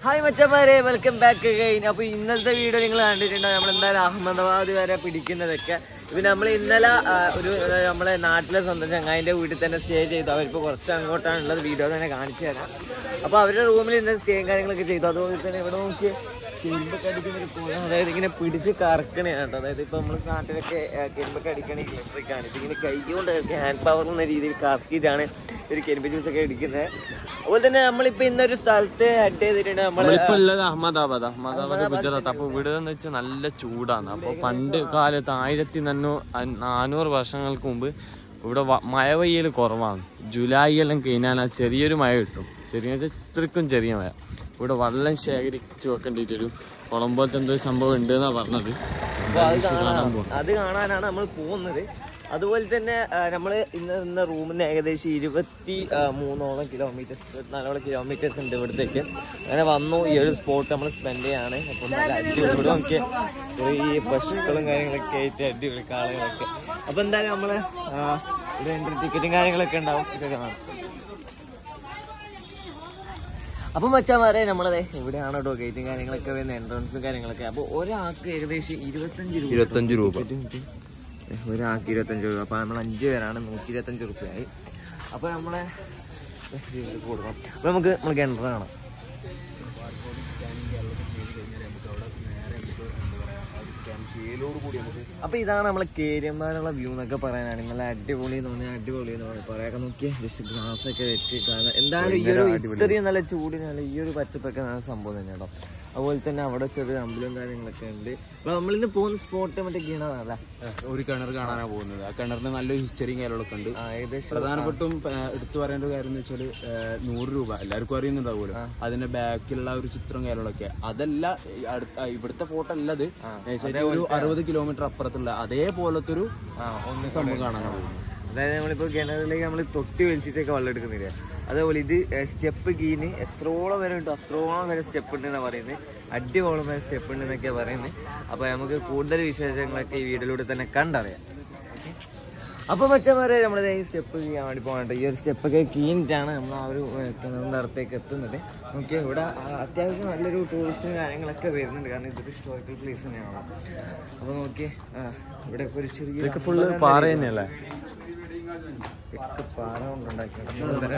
Hi മച്ചന്മാരെ welcome back കഴിഞ്ഞു അപ്പോൾ ഇന്നത്തെ വീഡിയോ നിങ്ങൾ കണ്ടിട്ടുണ്ടോ നമ്മൾ എന്തായാലും അഹമ്മദാബാദ് വരെ പിടിക്കുന്നതൊക്കെ ഇപ്പം നമ്മൾ ഇന്നലെ ആ, ഒരു ആ, നമ്മളെ നാട്ടിലെ സ്വന്തം ചങ്ങായിൻ്റെ വീട്ടിൽ തന്നെ സ്റ്റേ ചെയ്തു അവരിപ്പോൾ കുറച്ച് അങ്ങോട്ടാണുള്ളത് വീഡിയോ തന്നെ കാണിച്ചു തരാം അപ്പോൾ അവരുടെ റൂമിൽ ഇന്ന് സ്റ്റേയും കാര്യങ്ങളൊക്കെ ചെയ്തു അതുപോലെ തന്നെ ഇവിടെ നോക്കി കരിമ്പൊക്കെ അടിക്കുന്ന ഒരു കോല അതായത് ഇങ്ങനെ പിടിച്ച് കറക്കണേ കേട്ടോ അതായത് ഇപ്പോൾ നമ്മൾ നാട്ടിലൊക്കെ ആ, കരിമ്പൊക്കെ അടിക്കണ ഇലക്ട്രിക്കാണ് ഇതിങ്ങനെ കൈ കൊണ്ട് ഹാൻഡ് പവർ എന്ന രീതിയിൽ കറക്കിയിട്ടാണ് ഒരു കരിമ്പ് ജ്യൂസൊക്കെ അടിക്കുന്നത് അതുപോലെ തന്നെ നമ്മളിപ്പോൾ ഇന്നൊരു സ്ഥലത്ത് ഹെഡ് ചെയ്തിട്ടുണ്ട് നമ്മൾ നമ്മളിപ്പോ ഉള്ളത് അഹമ്മദാബാദ് അഹമ്മദാബാദ് ഗുജറാത്ത് അപ്പൊ ഇവിടെ എന്ന് വെച്ചാൽ നല്ല ചൂടാണ് അപ്പൊ പണ്ട് കാലത്ത് ആയിരത്തി നന്നൂ നാനൂറ് വർഷങ്ങൾക്ക് മുമ്പ് ഇവിടെ വ- മഴ പെയ്യൽ കുറവാണ് ജൂലൈ എല്ലാം കഴിഞ്ഞാൽ ആ ചെറിയൊരു മഴ കിട്ടും ചെറിയ ഇത്രക്കും ചെറിയ മഴ ഇവിടെ വെള്ളം ശേഖരിച്ച് വെക്കേണ്ടിട്ടൊരു കുളം പോലത്തെ എന്തോ ഒരു സംഭവം ഉണ്ട് എന്നാ പറഞ്ഞത് അപ്പോൾ അത് കാണാൻ അത് കാണാനാണ് നമ്മൾ പോകുന്നത് അതുപോലെ തന്നെ നമ്മൾ ഇന്ന് നിന്ന റൂമിൽ നിന്ന് ഏകദേശം ഇരുപത്തി ആ, മൂന്നോളം കിലോമീറ്റേഴ്സ് ഇരുപത്തിനാലോളം കിലോമീറ്റേഴ്സ് ഉണ്ട് ഇവിടത്തേക്ക് അങ്ങനെ വന്നു ഈ ഒരു സ്പോട്ട് നമ്മൾ സ്പെൻഡ് ചെയ്യാണ് അപ്പോൾ നല്ല അടിപൊളി ഇവിടെ നോക്കിയ ഈ പശുക്കളും കാര്യങ്ങളൊക്കെ ആയിട്ട് അടിപൊളി കാളുകളൊക്കെ അപ്പോൾ എന്തായാലും നമ്മൾ ഇവിടെ എൻട്രി ടിക്കറ്റും കാര്യങ്ങളൊക്കെ ഉണ്ടാവും ഇതൊക്കെ കാണാം അപ്പൊ മച്ചാമാരെ നമ്മളതെ ഇവിടെയാണ് കേട്ടോ ഗേറ്റും കാര്യങ്ങളൊക്കെ വരുന്ന എൻട്രൻസും കാര്യങ്ങളൊക്കെ അപ്പൊ ഒരാൾക്ക് ഏകദേശം ഇരുപത്തഞ്ച് രൂപ ഇരുപത്തഞ്ച് രൂപ ടിക്കറ്റ് കിട്ടി. ഏ, ഒരാൾക്ക് ഇരുപത്തഞ്ച് രൂപ അപ്പൊ നമ്മൾ അഞ്ച് പേരാണ് നൂറ്റി ഇരുപത്തഞ്ച് റുപ്യായി അപ്പൊ നമ്മളെ ഏ, ഇതിലേക്ക് കൊടുക്കാം അപ്പൊ നമുക്ക് നമ്മൾ കിണർ കാണാം അപ്പൊ ഇതാണ് നമ്മളെ കേര്യന്മാരുള്ള വ്യൂ എന്നൊക്കെ പറയാനാണ് നല്ല അടിപൊളി എന്ന് പറഞ്ഞാൽ അടിപൊളി എന്ന് പറഞ്ഞാൽ പറയാക്കെ നോക്കിയാൽ ജസ്റ്റ് ഗ്ലാസ് ഒക്കെ വെച്ച് കാണാൻ എന്തായാലും ഈ ഒരു ഇത്രയും നല്ല ചൂടിനല്ല ഈ ഒരു പച്ചപ്പൊക്കെ നല്ല സംഭവം തന്നെ കേട്ടോ അതുപോലെ തന്നെ അവിടെ ചെറിയ അമ്പലവും കാര്യങ്ങളൊക്കെ ഉണ്ട് അപ്പൊ നമ്മളിന്ന് പോകുന്ന സ്പോട്ട് മറ്റേ ഗീണതല്ല ഒരു കിണർ കാണാനാ പോകുന്നത് ആ കിണറിന് നല്ലൊരു ഹിസ്റ്ററിയും കാര്യങ്ങളൊക്കെ ഉണ്ട് ഏകദേശം പ്രധാനപ്പെട്ടും ഏഹ്, എടുത്തു പറയേണ്ട ഒരു കാര്യം എന്ന് വെച്ചാൽ നൂറ് രൂപ എല്ലാവർക്കും അറിയുന്നുണ്ടാവുമല്ലോ അതിന്റെ ബാക്കിലുള്ള ഒരു ചിത്രം കാര്യങ്ങളൊക്കെ അതല്ല ഈ അടുത്ത ആ, ഇവിടുത്തെ ഫോട്ടോ അല്ല അത് ശരി ഒരു അറുപത് കിലോമീറ്റർ അപ്പുറത്തുള്ള അതേപോലത്തെ ഒരു ആ ഒന്ന് സംഭവം കാണാനാണ് പോകുന്നത് അതായത് നമ്മളിപ്പോ കിണറിലേക്ക് നമ്മൾ തൊട്ടി വലിച്ചിട്ടൊക്കെ വെള്ളം എടുക്കുന്നില്ല അതേപോലെ ഇത് സ്റ്റെപ്പ് കീന് എത്രോളം വരെ ഉണ്ട് അത്രോളം വരെ സ്റ്റെപ്പ് ഉണ്ട് എന്നാണ് പറയുന്നത് അടിപൊളം വരെ സ്റ്റെപ്പ് ഉണ്ട് എന്നൊക്കെയാണ് പറയുന്നത് അപ്പോൾ നമുക്ക് കൂടുതൽ വിശേഷങ്ങളൊക്കെ ഈ വീഡിയോയിലൂടെ തന്നെ കണ്ടറിയാം അപ്പോൾ മച്ചന്മാരെ നമ്മുടെ ഈ സ്റ്റെപ്പ് ചെയ്യാൻ വേണ്ടി പോകണ്ട ഈ ഒരു സ്റ്റെപ്പൊക്കെ കീനിട്ടാണ് നമ്മൾ ആ ഒരു ഏഹ്, കിണറിൻ്റെ അടുത്തേക്ക് എത്തുന്നത് നോക്കി ഇവിടെ ആ, അത്യാവശ്യം നല്ലൊരു ടൂറിസ്റ്റും കാര്യങ്ങളൊക്കെ വരുന്നുണ്ട് കാരണം ഇതൊരു ഹിസ്റ്റോറിക്കൽ പ്ലേസ് തന്നെയാണ് അപ്പോൾ നോക്കി ഇവിടെ ഒരു ചെറിയ ഇതൊക്കെ ഫുള്ള് പാറ തന്നെയല്ലേ ഒക്കെ പാറ കൊണ്ടുണ്ടാക്കിയാണ്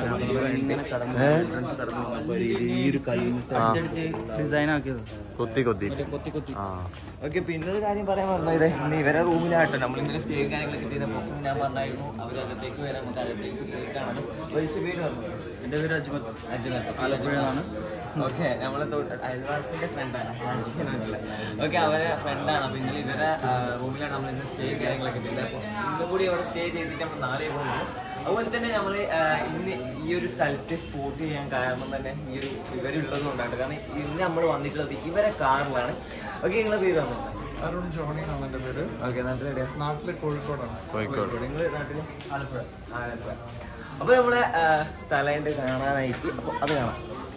കൊത്തി കൊത്തി ആ ഓക്കെ പിന്നെ ഒരു കാര്യം പറയാൻ പറഞ്ഞത് ഇന്ന് ഇവരെ റൂമിലാട്ടോ നമ്മൾ ഇന്നലെ സ്റ്റേ കാര്യങ്ങളൊക്കെ ചെയ്തപ്പോൾ ഞാൻ പറഞ്ഞായിരുന്നു അവരകത്തേക്ക് വരാൻ നമുക്ക് അകത്തേക്ക് കേൾക്കാണ് വയസ്സ് പേര് പറഞ്ഞു എൻ്റെ പേര് അജ്മത്ത് അജ്മത്ത് ആലപ്പുഴയാണ് ഓക്കെ നമ്മളെ തൊട്ട് അയൽവാസിന്റെ ഫ്രണ്ടാണ് ഓക്കെ അവരെ ഫ്രണ്ടാണ് അപ്പോൾ ഇന്നലെ ഇവരെ റൂമിലാണ് നമ്മൾ ഇന്ന് സ്റ്റേ കാര്യങ്ങളൊക്കെ ചെയ്തത് അപ്പോൾ ഇന്നും കൂടി അവിടെ സ്റ്റേ ചെയ്തിട്ട് നമ്മൾ നാളെ പോകുന്നു അതുപോലെ തന്നെ നമ്മൾ ഇന്ന് ഈ ഒരു സ്ഥലത്ത് സ്പോട്ട് ചെയ്യാൻ കാരണം തന്നെ ഈ ഒരു ഇവരുള്ളത് കൊണ്ടാണ് കാരണം ഇന്ന് നമ്മൾ വന്നിട്ടുള്ളത് ഇവരെ കാറിലാണ് ഓക്കെ നിങ്ങളെ പേര് പറഞ്ഞു അരുൺ ജോണി എന്നാണ് എൻ്റെ പേര് ഓക്കെ നാട്ടിലെവിടെയാ നാട്ടിലെ കോഴിക്കോടാണ് കോഴിക്കോട് നിങ്ങൾ നാട്ടില് ആലപ്പുഴ ആലപ്പുഴ അപ്പോൾ നമ്മളെ സ്ഥലമുണ്ട് കാണാനായിട്ട് അപ്പോൾ അത് കാണാം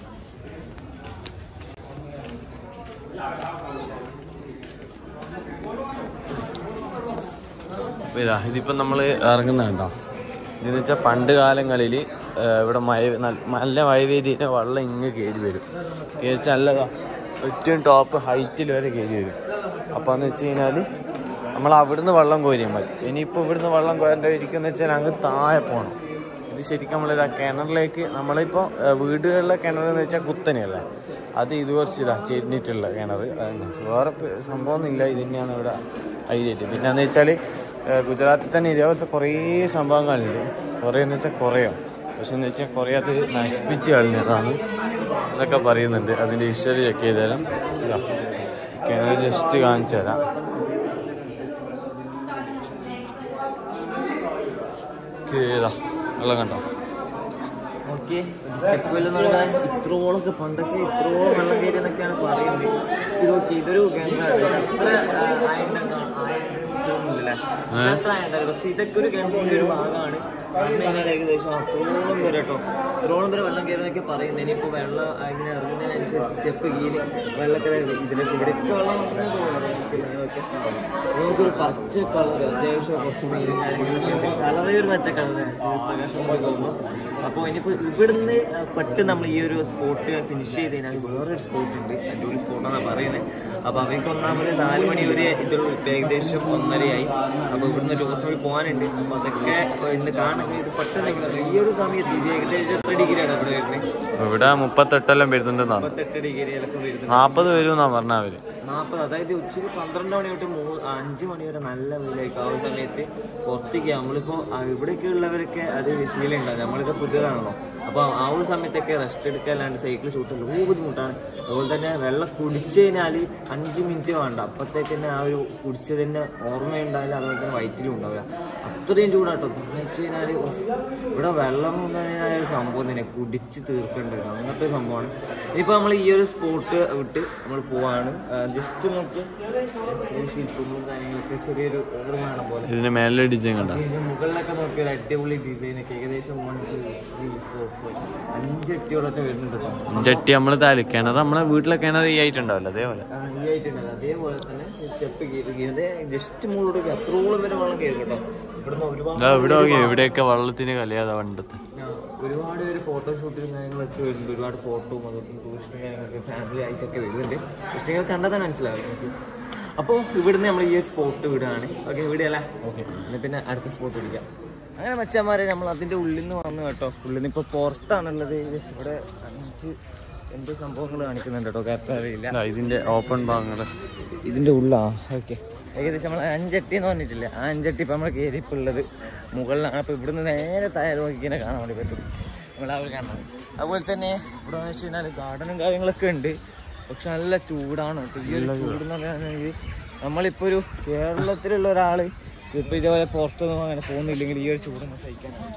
അപ്പൊ ഇതാ ഇതിപ്പം നമ്മൾ ഇറങ്ങുന്നുണ്ടോ ഇതെന്ന് വെച്ചാൽ പണ്ട് കാലങ്ങളിൽ ഇവിടെ മഴ നല്ല നല്ല മഴ പെയ്തിട്ട് വെള്ളം ഇങ്ങ് കയറി വരും കയറി വെച്ചാൽ നല്ലതാ ഏറ്റവും ടോപ്പ് ഹൈറ്റിൽ വരെ കയറി വരും അപ്പോൾ എന്ന് വെച്ച് കഴിഞ്ഞാൽ നമ്മൾ അവിടുന്ന് വെള്ളം കോരിയാൽ മതി ഇനിയിപ്പോൾ ഇവിടുന്ന് വെള്ളം കോരേണ്ട ഇരിക്കുന്ന വെച്ചാൽ അങ്ങ് താഴെ പോകണം ഇത് ശരിക്കും നമ്മളിതാ കിണറിലേക്ക് നമ്മളിപ്പോൾ വീടുകളിലെ കിണർ എന്ന് വെച്ചാൽ കുത്തനെയല്ല അത് ഇത് കുറച്ച് ഇതാ ചെരിഞ്ഞിട്ടുള്ള കിണർ അതന്നെ വേറെ പ- സംഭവമൊന്നുമില്ല ഇത് തന്നെയാണ് ഇവിടെ ഹൈലൈറ്റ് പിന്നെ എന്ന് വെച്ചാൽ ഗുജറാത്തിൽ തന്നെ ഇതേപോലത്തെ കുറേ സംഭവങ്ങളുണ്ട് കുറേ എന്ന് വെച്ചാൽ കുറയോ പക്ഷെ എന്ന് വെച്ചാൽ കുറേ അത് നശിപ്പിച്ച് കളഞ്ഞതാണ് എന്നൊക്കെ പറയുന്നുണ്ട് അതിൻ്റെ ഹിസ്റ്ററി ചെക്ക് ചെയ്ത് തരാം ഇതാ കിണർ ജസ്റ്റ് കാണിച്ചു തരാം ഇതാ വെള്ളം കണ്ടോ ഓക്കെ സ്റ്റെപ്പുകൾ എന്ന് പറഞ്ഞാൽ ഇത്രോളൊക്കെ പണ്ടൊക്കെ ഇത്രോളം വെള്ളം കയറി എന്നൊക്കെയാണ് പറയുന്നത് ഇത് നോക്കി ഇതൊരു കിണറാണ് എത്ര ആയിട്ടുണ്ടല്ലേ എത്ര ആയിട്ടുണ്ടാവും പക്ഷെ ഇതൊക്കെ ഒരു കിണറ്റിന്റെ ഒരു ഭാഗമാണ് പറഞ്ഞു കഴിഞ്ഞാൽ ഏകദേശം അത്രോളം വരെ കേട്ടോ ഇത്രോളം വരെ വെള്ളം കയറുന്നൊക്കെ പറയുന്നത് ഇനിയിപ്പോൾ വെള്ളം ഇങ്ങനെ ഇറങ്ങുന്നതിനനുസരിച്ച് സ്റ്റെപ്പ് കീഴ് വെള്ളത്തിൽ ഇതിലേക്ക് ഇവിടെയൊക്കെ വെള്ളം വന്നേ തോന്നുന്നു നമുക്ക് ഇങ്ങനെയൊക്കെ. നമുക്കൊരു പച്ച കളർ അത്യാവശ്യം കുറച്ച് മീനും കാര്യങ്ങളൊക്കെ ഉണ്ട് കളറേ ഒരു പച്ച കളർ പ്രകാശം പോലെ തോന്നുന്നു അപ്പോൾ ഇനിയിപ്പോൾ ഇവിടുന്ന് പെട്ടെന്ന് നമ്മൾ ഈ ഒരു സ്പോട്ട് ഫിനിഷ് ചെയ്ത് കഴിഞ്ഞാൽ വേറൊരു സ്പോട്ട് ഉണ്ട് അടിപൊളി സ്പോട്ടാണെന്നാണ് പറയുന്നത് അപ്പോൾ അവർക്ക് ഒന്നാമത് നാല് മണി വരെ ഇതിലുള്ള ഇപ്പം ഏകദേശം ഒന്നരയായി അപ്പോൾ ഇവിടുന്ന് കുറച്ചും കൂടി പോകാനുണ്ട് അപ്പോൾ അതൊക്കെ അപ്പോൾ ഇന്ന് കാണാൻ ഇത് പെട്ടെന്ന് ഇവിടെ ഈ ഒരു സമയത്ത് ഇത് ഏകദേശം എത്ര ഡിഗ്രിയാണ് ഇവിടെ വരുന്നത് ഇവിടെ മുപ്പത്തെട്ടെല്ലാം വരുന്നുണ്ടെന്നാണ് മുപ്പത്തെട്ട് ഡിഗ്രിയിലൊക്കെ വരുന്നത് നാപ്പത് വരുമെന്നാ പറഞ്ഞ അവര് നാൽപ്പത് അതായത് ഉച്ചയ്ക്ക് പന്ത്രണ്ട് മണി തൊട്ട് മൂ അഞ്ച് മണി വരെ നല്ല വെയിലായിരിക്കും ആ ഒരു സമയത്ത് പുറത്തേക്ക് നമ്മളിപ്പോൾ ഇവിടെയൊക്കെ ഉള്ളവരൊക്കെ അത് ശീലമുണ്ടാകും നമ്മളിപ്പോൾ പുതിയതാണല്ലോ അപ്പോൾ ആ ഒരു സമയത്തൊക്കെ റെസ്റ്റ് എടുക്കുക അല്ലാണ്ട് സൈക്കിൾ ചൂട്ടൽ വളരെ ബുദ്ധിമുട്ടാണ് അതുപോലെ തന്നെ വെള്ളം കുടിച്ചു കഴിഞ്ഞാൽ അഞ്ച് മിനിറ്റ് വേണ്ട അപ്പോഴത്തേക്ക് തന്നെ ആ ഒരു കുടിച്ചതിൻ്റെ ഓർമ്മയുണ്ടാവില്ല അതുപോലെ തന്നെ വയറ്റിലും ഉണ്ടാവില്ല അത്രയും ചൂടാട്ടോ എന്ന് വെച്ച് കഴിഞ്ഞാൽ ഇവിടെ വെള്ളം എന്ന് പറഞ്ഞാൽ ഒരു സംഭവം തന്നെ കുടിച്ച് തീർക്കേണ്ടത് അങ്ങനത്തെ ഒരു സംഭവമാണ് ഇനിയിപ്പോൾ നമ്മൾ ഈ ഒരു സ്പോട്ട് വിട്ട് നമ്മൾ പോവാണ് ജസ്റ്റ് നോക്കി ഈ ശില്പങ്ങളും കാര്യങ്ങളൊക്കെ ചെറിയൊരു നിർമ്മാണം പോലെ ഇതിന് മേലെ ഡിസൈൻ കണ്ട ഇതിന്റെ മുകളിലൊക്കെ നോക്കി ഒരു അടിപൊളി ഡിസൈൻ ഒക്കെ ഏകദേശം one two three four five അഞ്ച് എട്ടിയോടൊക്കെ വരുന്നുണ്ട് കേട്ടോ ജട്ടി നമ്മള് താല് കിണർ നമ്മളെ വീട്ടിലെ കിണർ ഈ ആയിട്ടുണ്ടാവില്ല അതേപോലെ ആ, ഈ ആയിട്ടുണ്ടല്ലോ അതേപോലെ തന്നെ സ്റ്റെപ്പ് കയറി ജസ്റ്റ് മുകളിലോട്ട് അത്രോളം വരെ വെള്ളം കയറി കേട്ടോ ഇവിടുന്ന് ഒരുപാട് ദാ ഇവിടെ നോക്കി ഇവിടെയൊക്കെ വെള്ളത്തിന് കലയാതെ പണ്ടത്തെ ആ, ഒരുപാട് പേര് ഫോട്ടോഷൂട്ടിലും കാര്യങ്ങളൊക്കെ വരുന്നുണ്ട് ഒരുപാട് ഫോട്ടോ അതുപോലെ ടൂറിസ്റ്റും കാര്യങ്ങളൊക്കെ ഫാമിലി ആയിട്ടൊക്കെ വരുന്നുണ്ട് ജസ്റ്റ് നിങ്ങൾ കണ്ടാൽ തന്നെ മനസ്സിലാവും നമുക്ക് അപ്പോൾ ഇവിടുന്ന് നമ്മൾ ഈ ഒരു സ്പോട്ട് വിടുകയാണ് ഓക്കെ ഇവിടെയല്ല ഓക്കെ എന്നാൽ പിന്നെ അടുത്ത സ്പോട്ട് പിടിക്കാം അങ്ങനെ മച്ചന്മാരെ നമ്മൾ അതിൻ്റെ ഉള്ളിൽ നിന്ന് വന്നു കേട്ടോ ഉള്ളിൽ നിന്ന് ഇപ്പോൾ പുറത്താണുള്ളത് ഇത് ഇവിടെ അഞ്ച് എന്ത് സംഭവങ്ങൾ കാണിക്കുന്നുണ്ട് കേട്ടോ കറക്റ്റ് അറിയില്ല ദാ ഇതിന്റെ ഓപ്പൺ ഭാഗങ്ങള് ഇതിൻ്റെ ഉള്ളാ ഓക്കെ ഏകദേശം നമ്മൾ അഞ്ചട്ടി എന്ന് പറഞ്ഞിട്ടില്ലേ ആ അഞ്ചട്ടി ഇപ്പം നമ്മൾ കയറി ഇപ്പോൾ ഉള്ളത് മുകളിലാണ് അപ്പോൾ ഇവിടുന്ന് നേരെ താഴെ നോക്കി ഇങ്ങനെ കാണാൻ വേണ്ടി പറ്റും നമ്മൾ അവർ കാണാൻ അതുപോലെ തന്നെ ഇവിടെ എന്ന് വെച്ച് കഴിഞ്ഞാൽ ഗാർഡനും കാര്യങ്ങളൊക്കെ ഉണ്ട് പക്ഷെ നല്ല ചൂടാണ് കേട്ടോ ഈ ഒരു ചൂട് എന്ന് പറയുകയാണെങ്കിൽ നമ്മളിപ്പോൾ ഒരു കേരളത്തിലുള്ള ഒരാൾ ഇപ്പോൾ ഇതേപോലെ പുറത്തൊന്നും അങ്ങനെ പോകുന്നില്ലെങ്കിൽ ഈ ഒരു ചൂടൊന്നും സഹിക്കാനാണ്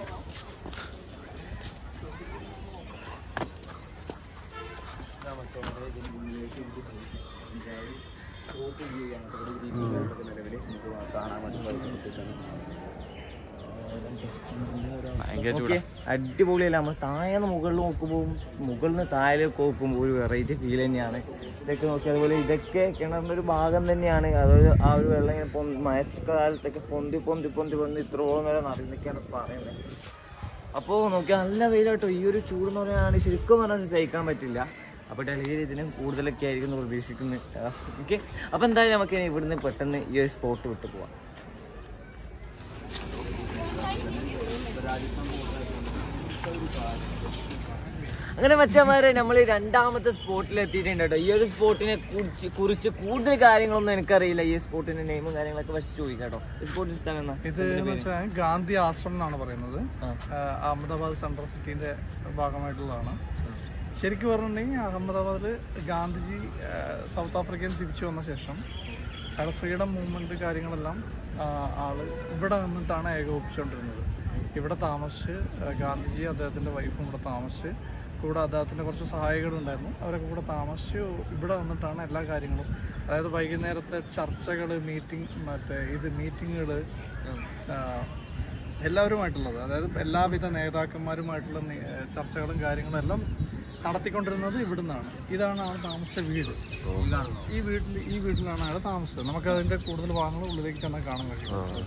ഭയങ്കര ഓക്കെ ചൂടാ അടിപൊളിയല്ല നമ്മൾ താഴെ മുകളിൽ നോക്കുമ്പോൾ മുകളിൽ നിന്ന് താഴേക്ക് നോക്കുമ്പോൾ ഒരു വെറൈറ്റി ഫീൽ തന്നെയാണ് ഇതൊക്കെ നോക്കി അതുപോലെ ഇതൊക്കെ കിണറിൻ്റെ ഒരു ഭാഗം തന്നെയാണ് അതായത് ആ ഒരു വെള്ളം ഇങ്ങനെ പൊന്തി മഴക്കാലത്തൊക്കെ പൊന്തി പൊന്തി പൊന്തി പൊന്തി ഇത്രോളം വരെ നിറയുന്നൊക്കെയാണ് പറയുന്നത് അപ്പോൾ നോക്കിയാൽ നല്ല വെയിലാട്ടോ ഈ ഒരു ചൂട് എന്ന് പറയുകയാണെങ്കിൽ ശരിക്കും പറഞ്ഞാൽ സഹിക്കാൻ പറ്റില്ല അപ്പോൾ ഡൽഹിയിൽ ഇതിനും കൂടുതലൊക്കെ ആയിരിക്കും എന്ന് പ്രതീക്ഷിക്കുന്നത് ഓക്കെ അപ്പോൾ എന്തായാലും നമുക്ക് ഇനി ഇവിടുന്ന് പെട്ടെന്ന് ഈ ഒരു സ്പോട്ട് വിട്ട് പോവാം അങ്ങനെ മച്ചന്മാരെ നമ്മൾ രണ്ടാമത്തെ സ്പോട്ടിൽ എത്തിയിട്ടുണ്ട് കേട്ടോ ഈ ഒരു സ്പോട്ടിനെ കുറിച്ച് കുറിച്ച് കൂടുതൽ കാര്യങ്ങളൊന്നും എനിക്കറിയില്ല ഈ സ്പോട്ടിന്റെ നെയിമും കാര്യങ്ങളൊക്കെ പക്ഷെ ചോദിക്കാം കേട്ടോ ഈ സ്പോട്ടിന്റെ സ്ഥലം എന്നാ ഇത് എന്ന് വെച്ചാൽ ഗാന്ധി ആശ്രമം എന്നാണ് പറയുന്നത് ആ. ആഹ് അഹമ്മദാബാദ് സെൻട്രൽ സിറ്റിന്റെ ഭാഗമായിട്ടുള്ളതാണ് ശരിക്കും പറഞ്ഞിട്ടുണ്ടെങ്കിൽ അഹമ്മദാബാദിൽ ഗാന്ധിജി ആഹ് സൗത്ത് ആഫ്രിക്കയിൽ തിരിച്ചു വന്ന ശേഷം അയാൾ ഫ്രീഡം മൂവ്മെന്റ് കാര്യങ്ങളെല്ലാം ആഹ് ആള് ഇവിടെ നിന്നിട്ടാണ് ഏകോപിച്ചുകൊണ്ടിരുന്നത് ഇവിടെ താമസിച്ച് ആഹ് ഗാന്ധിജി അദ്ദേഹത്തിന്റെ വൈഫും ഇവിടെ താമസിച്ച് കൂടെ അദ്ദേഹത്തിന്റെ കുറച്ച് സഹായികളുണ്ടായിരുന്നു അവരൊക്കെ കൂടെ താമസിച്ച് ഇവിടെ വന്നിട്ടാണ് എല്ലാ കാര്യങ്ങളും അതായത് വൈകുന്നേരത്തെ ചർച്ചകൾ മീറ്റിംഗ് മറ്റേ ഇത് മീറ്റിങ്ങുകൾ എല്ലാവരുമായിട്ടുള്ളത് അതായത് എല്ലാവിധ നേതാക്കന്മാരുമായിട്ടുള്ള നി- ഏഹ് ചർച്ചകളും കാര്യങ്ങളും എല്ലാം നടത്തിക്കൊണ്ടിരുന്നത് ഇവിടുന്നാണ് ഇതാണ് ആൾ താമസിച്ച വീട് ഈ വീട്ടിൽ ഈ വീട്ടിലാണ് അയാൾ താമസിച്ചത് നമുക്ക് അതിന്റെ കൂടുതൽ ഭാഗങ്ങൾ ഉള്ളിലേക്ക് ചെന്നാൽ കാണാൻ കഴിയും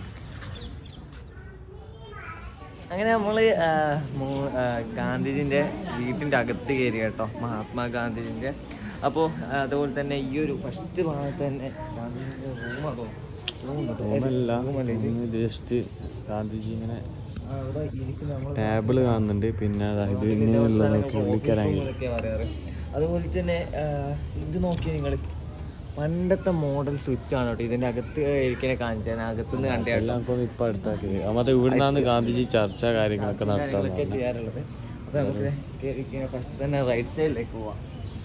അങ്ങനെ നമ്മള് ആ, മൂ- ആ, ഗാന്ധിജിന്റെ വീട്ടിന്റെ അകത്ത് കയറി കേട്ടോ മഹാത്മാഗാന്ധിജിന്റെ അപ്പോൾ അതുപോലെ തന്നെ ഈ ഒരു ഫസ്റ്റ് ഭാഗത്ത് തന്നെ ഗാന്ധിജിന്റെ റൂമാണോ റൂമല്ല ജസ്റ്റ് ഗാന്ധിജി ഇങ്ങനെ അവിടെ ഇരിക്കുന്ന നമ്മൾ ടേബിള് കാണുന്നുണ്ട് പിന്നെ അതാ ഇത് ഇങ്ങനെയുള്ള നോക്കി ഉള്ളിക്കരാങ്ങി എന്നൊക്കെ പറയാറ് അതുപോലെ തന്നെ ആ, ഇത് നോക്കിയാൽ നിങ്ങൾ പണ്ടത്തെ മോഡൽ സ്വിച്ച് ആണ് കേട്ടോ ഇതിന്റെ അകത്ത് ഇരിക്കുന്ന കാണിച്ചാൽ അകത്തുനിന്ന് കണ്ടേ എല്ലാം ഇപ്പൊ ഇപ്പൊ അടുത്താക്കി മറ്റേ ഇവിടുന്നാണ് ഗാന്ധിജി ചർച്ച കാര്യങ്ങളൊക്കെ നടത്താൻ കാര്യങ്ങളൊക്കെ ചെയ്യാറുള്ളത് അപ്പൊ നമുക്ക് ഫസ്റ്റ് തന്നെ റൈറ്റ് സൈഡിലേക്ക് പോവാം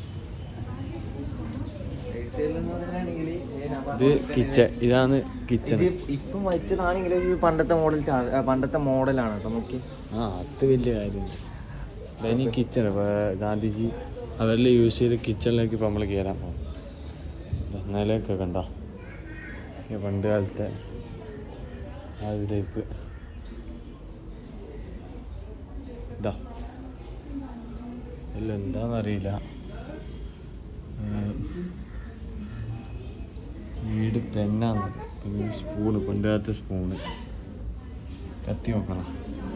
റൈറ്റ് സൈഡിൽ എന്ന് പറയുകയാണെങ്കിൽ ഇത് കിച്ചൺ ഇതാണ് കിച്ചൺ ഇത് ഇപ്പം വെച്ചതാണെങ്കിൽ ഒരു പണ്ടത്തെ മോഡൽ പണ്ടത്തെ മോഡലാണ് കേട്ടോ നോക്കി ആ അത് വലിയ കാര്യം ഇനി കിച്ചൺ ഗാന്ധിജി അവരിൽ യൂസ് ചെയ്ത കിച്ചണിലേക്ക് ഇപ്പം നമ്മൾ കയറാൻ പോകും ദാ നിലയൊക്കെ കണ്ടോ ഈ പണ്ട് കാലത്തെ ആ ഒരു ടൈപ്പ് ഇതാ ഇല്ല എന്താണെന്നറിയില്ല വീട് പെന്നാന്നത് പിന്നെ സ്പൂണ് കൊണ്ടുപോകാത്ത സ്പൂണ് കത്തി നോക്കണം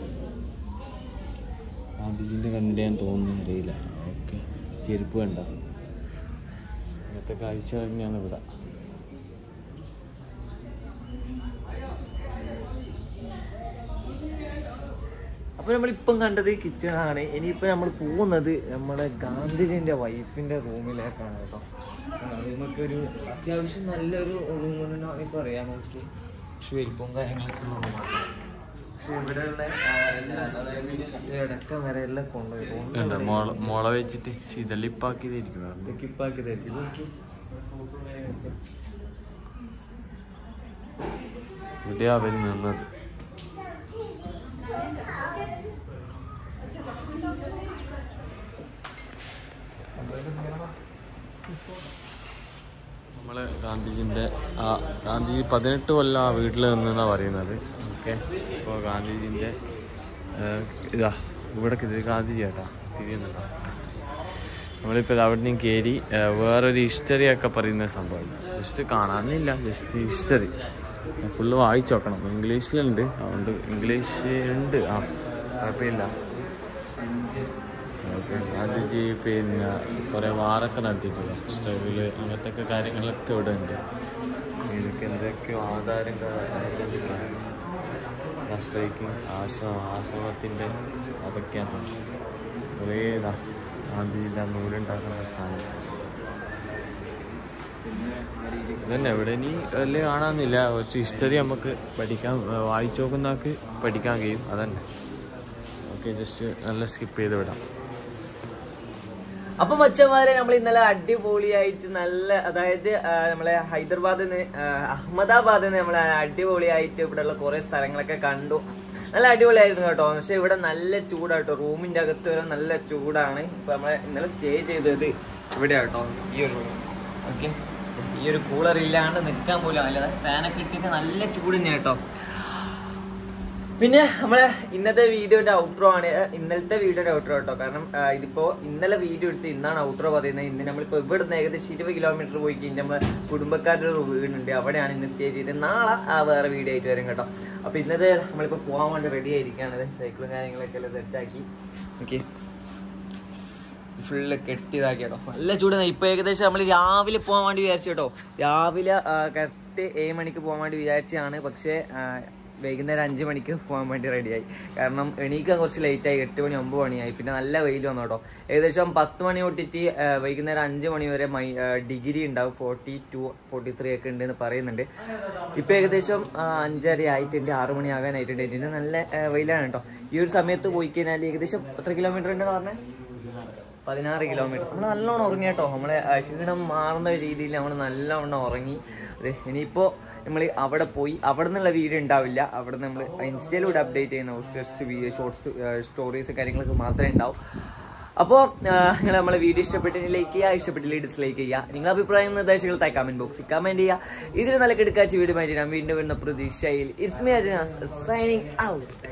ഗാന്ധിജിൻ്റെ കണ്ടാൻ തോന്നുന്നു അറിയില്ല ഓക്കെ ചെരുപ്പ് കണ്ട ഇങ്ങനത്തെ കാഴ്ച തന്നെയാണ് ഇവിടെ അപ്പോൾ നമ്മളിപ്പം കണ്ടത് കിച്ചണാണ് ഇനിയിപ്പോൾ നമ്മൾ പോകുന്നത് നമ്മുടെ ഗാന്ധിജിൻ്റെ വൈഫിൻ്റെ റൂമിലേക്കാണ് കേട്ടോ നമുക്കൊരു അത്യാവശ്യം നല്ലൊരു റൂം എന്നാണ് പറയാൻ നോക്കി പക്ഷെ വലിപ്പവും കാര്യങ്ങളൊക്കെ ഉള്ള റൂമാണ് പക്ഷെ ഇവിടെയുള്ള ആ, എല്ലാം, അതായത് ഇടക്കം വരെ എല്ലാം കൊണ്ടുപോയി കണ്ട മുള മുള വെച്ചിട്ട് ശീതളിപ്പാക്കിയതായിരിക്കും വേറെ കിപ്പാക്കി തരും നോക്കി ഇവിടെയാ അവർ നിന്നത് നമ്മള് ഗാന്ധിജിന്റെ ആ ഗാന്ധിജി പതിനെട്ട് കൊല്ലം ആ വീട്ടിൽ നിന്നാ പറയുന്നത് ഓക്കെ ഇപ്പോൾ ഗാന്ധിജിന്റെ ഏഹ്, ഇതാ ഇവിടെ ഇത് ഗാന്ധിജി കേട്ടാ തിരിയുന്നുണ്ടോ നമ്മളിപ്പോൾ അവിടെ നിന്ന് കയറി ഏഹ്, വേറൊരു ഹിസ്റ്ററി ഒക്കെ പറയുന്ന സംഭവം ജസ്റ്റ് കാണാനില്ല ജസ്റ്റ് ഹിസ്റ്ററി ഫുള്ള് വായിച്ചു നോക്കണം ഇംഗ്ലീഷിലുണ്ട് അതുകൊണ്ട് ഇംഗ്ലീഷ് ഉണ്ട് ആ കുഴപ്പമില്ല ഓക്കെ ഗാന്ധിജി പിന്നെ കുറേ വാറൊക്കെ നടത്തിയിട്ടില്ല സ്ട്രഗിള് അങ്ങനത്തെ ഒക്കെ കാര്യങ്ങളൊക്കെ ഇവിടെ ഉണ്ട് ഇതൊക്കെ എന്തൊക്കെയോ ആധാരം സ്ട്രൈക്കിങ് ആശ്രമം ആശ്രമത്തിൻ്റെ അതൊക്കെയാണ് കുറേ ഇതാ ഗാന്ധിജിൻ്റെ നൂലുണ്ടാക്കുന്ന സാധനം ഇതന്നെ ഇവിടെ ഇനി വലിയ കാണാനില്ല കുറച്ച് ഹിസ്റ്ററി നമുക്ക് പഠിക്കാൻ വായിച്ചു നോക്കുന്നവർക്ക് പഠിക്കാൻ കഴിയും അതന്നെ ഓക്കെ ജസ്റ്റ് നല്ല സ്കിപ്പ് ചെയ്ത് വിടാം അപ്പൊ മച്ചന്മാരെ നമ്മൾ ഇന്നലെ അടിപൊളിയായിട്ട് നല്ല അതായത് ആ, നമ്മളെ ഹൈദരാബാദിൽ നിന്ന് അഹമ്മദാബാദിൽ നിന്ന് നമ്മൾ അടിപൊളിയായിട്ട് ഇവിടെയുള്ള കുറെ സ്ഥലങ്ങളൊക്കെ കണ്ടു നല്ല അടിപൊളിയായിരുന്നു കേട്ടോ പക്ഷെ ഇവിടെ നല്ല ചൂടാട്ടോ റൂമിന്റെ അകത്ത് വരെ നല്ല ചൂടാണ് ഇപ്പൊ നമ്മളെ ഇന്നലെ സ്റ്റേ ചെയ്തത് ഇവിടെ കേട്ടോ ഈ ഒരു റൂം ഓക്കെ ഈ ഒരു കൂളർ ഇല്ലാണ്ട് നിൽക്കാൻ പോലും അല്ലാതെ ഫാനൊക്കെ ഇട്ടിട്ട് നല്ല ചൂട് തന്നെ കേട്ടോ പിന്നെ നമ്മളെ ഇന്നത്തെ വീഡിയോന്റെ ഔട്ട്രോ ആണ് ഇന്നലത്തെ വീഡിയോന്റെ ഔട്ട്രോ കേട്ടോ കാരണം ആ, ഇതിപ്പോ ഇന്നലെ വീഡിയോ എടുത്ത് ഇന്നാണ് ഔട്ട്രോ പറയുന്നത് ഇന്ന് നമ്മളിപ്പോ ഇവിടെ നിന്ന് ഏകദേശം ഇരുപത് കിലോമീറ്റർ പോയി കഴിഞ്ഞാൽ നമ്മളെ കുടുംബക്കാരുടെ ഒരു വീടുണ്ട് അവിടെയാണ് ഇന്ന് സ്റ്റേ ചെയ്ത് നാളെ ആ വേറെ വീഡിയോ ആയിട്ട് വരും കേട്ടോ അപ്പൊ ഇന്നത്തെ നമ്മളിപ്പോ പോകാൻ വേണ്ടി റെഡി ആയിരിക്കുകയാണ് സൈക്കിളും കാര്യങ്ങളൊക്കെ എല്ലാം സെറ്റാക്കി ഓക്കെ ഫുള്ള് കെട്ടിയതാക്കി കേട്ടോ നല്ല ചൂട് ഇപ്പൊ ഏകദേശം നമ്മൾ രാവിലെ പോകാൻ വേണ്ടി വിചാരിച്ചു കേട്ടോ രാവിലെ കറക്റ്റ് ഏഴ് മണിക്ക് പോകാൻ വേണ്ടി വിചാരിച്ചതാണ് പക്ഷേ ആ, വൈകുന്നേരം അഞ്ച് മണിക്ക് പോകാൻ വേണ്ടി റെഡിയായി കാരണം എണീക്കാൻ കുറച്ച് ലേറ്റായി എട്ട് മണി ഒമ്പത് മണിയായി പിന്നെ നല്ല വെയിൽ വന്നു കേട്ടോ ഏകദേശം പത്ത് മണി തൊട്ടിട്ട് ആ, വൈകുന്നേരം അഞ്ച് മണി വരെ മൈ ഡിഗ്രി ഉണ്ടാവും ഫോർട്ടി ടു ഫോർട്ടി ത്രീ ഒക്കെ ഉണ്ട് എന്ന് പറയുന്നുണ്ട് ഇപ്പൊ ഏകദേശം ആ, അഞ്ചര ആയിട്ടുണ്ട് ആറ് മണി ആകാനായിട്ടുണ്ട് ഇതിന് നല്ല ആ, വെയിലാണ് കേട്ടോ ഈ ഒരു സമയത്ത് പോയി കഴിഞ്ഞാൽ ഏകദേശം എത്ര കിലോമീറ്റർ ഉണ്ടെന്ന് പറഞ്ഞേ പതിനാറ് കിലോമീറ്റർ നമ്മൾ നല്ലോണം ഉറങ്ങി കേട്ടോ നമ്മളെ ആ, ക്ഷീണം മാറുന്ന രീതിയിൽ നമ്മൾ നല്ലോണം ഉറങ്ങി അതെ ഇനിയിപ്പോൾ നമ്മൾ അവിടെ പോയി അവിടെ നിന്നുള്ള വീഡിയോ ഉണ്ടാവില്ല അവിടെ നമ്മൾ ഇൻസ്റ്റയിലൂടെ അപ്ഡേറ്റ് ചെയ്യുന്ന ജസ്റ്റ് വീഡിയോ ഷോർട്സ് സ്റ്റോറീസ് കാര്യങ്ങളൊക്കെ മാത്രമേ ഉണ്ടാവും അപ്പോൾ നിങ്ങൾ നമ്മളെ വീഡിയോ ഇഷ്ടപ്പെട്ടിട്ട് ലൈക്ക് ചെയ്യുക ഇഷ്ടപ്പെട്ടില്ല ഡിസ്ലൈക്ക് ചെയ്യുക നിങ്ങളുടെ അഭിപ്രായം നിർദ്ദേശങ്ങൾ തായി കമന്റ് ബോക്സിൽ കമന്റ് ചെയ്യുക ഇതിന് നല്ല കിടക്കാച്ച വീഡിയോ മാറ്റി ഞാൻ വീണ്ടും വരുന്ന പ്രതീക്ഷയിൽ ഇറ്റ്സ് മീ സൈനിങ് ഔട്ട്